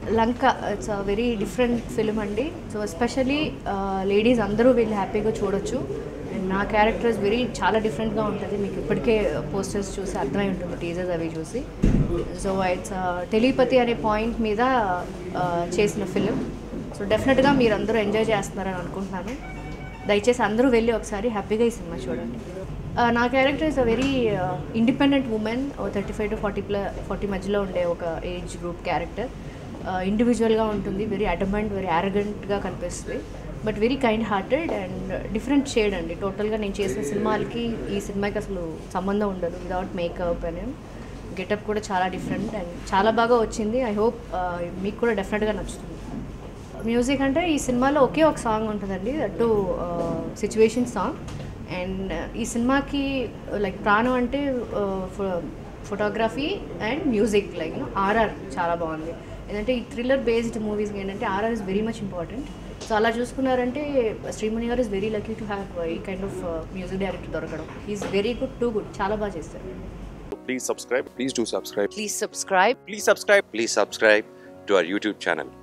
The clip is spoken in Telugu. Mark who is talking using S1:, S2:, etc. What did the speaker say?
S1: Lanka it's a very different film అండి సో ఎస్పెషలీ లేడీస్ అందరూ వెళ్ళి హ్యాపీగా చూడొచ్చు అండ్ నా క్యారెక్టర్ ఇస్ వెరీ చాలా డిఫరెంట్గా ఉంటుంది మీకు ఇప్పటికే పోస్టర్స్ చూసి అర్థమై ఉంటుంది టీజర్స్ అవి చూసి సో ఇట్స్ టెలిపతి అనే పాయింట్ మీద uh, చేసిన ఫిలిం సో డెఫినెట్గా మీరు అందరూ ఎంజాయ్ చేస్తున్నారని అనుకుంటున్నాను దయచేసి అందరూ వెళ్ళి ఒకసారి హ్యాపీగా ఈ సినిమా చూడండి Uh, నా character is a very independent woman thirty five to forty ప్ల ఫార్టీ మధ్యలో ఉండే ఒక ఏజ్ గ్రూప్ క్యారెక్టర్ ఇండివిజువల్గా ఉంటుంది వెరీ అటమెంట్ వెరీ అరగెంట్గా కనిపిస్తుంది but very kind hearted and different shade అండి టోటల్గా నేను చేసిన సినిమాలకి ఈ సినిమాకి అసలు సంబంధం ఉండదు వితౌట్ మేకప్ అని గెటప్ కూడా చాలా డిఫరెంట్ అండ్ చాలా బాగా వచ్చింది ఐ హోప్ మీకు కూడా డెఫినెట్గా నచ్చుతుంది మ్యూజిక్ అంటే ఈ సినిమాలో ఒకే ఒక సాంగ్ ఉంటుందండి టు సిచ్యువేషన్ సాంగ్ అండ్ ఈ సినిమాకి లైక్ ప్రాణం అంటే photography and music like RR చాలా బాగుంది ఎందుకంటే ఈ థ్రిల్లర్ బేస్డ్ మూవీస్ ఏంటంటే RR is very much important so అలా చూసుకున్నారంటే శ్రీమణి గారు is very lucky to have ఈ కైండ్ ఆఫ్ మ్యూజిక్ డైరెక్టర్ దొరకడం is very good too good చాలా బాగా చేస్తారు
S2: Please subscribe. Please do subscribe.
S3: Please subscribe.
S2: Please subscribe.
S4: Please subscribe to our YouTube channel.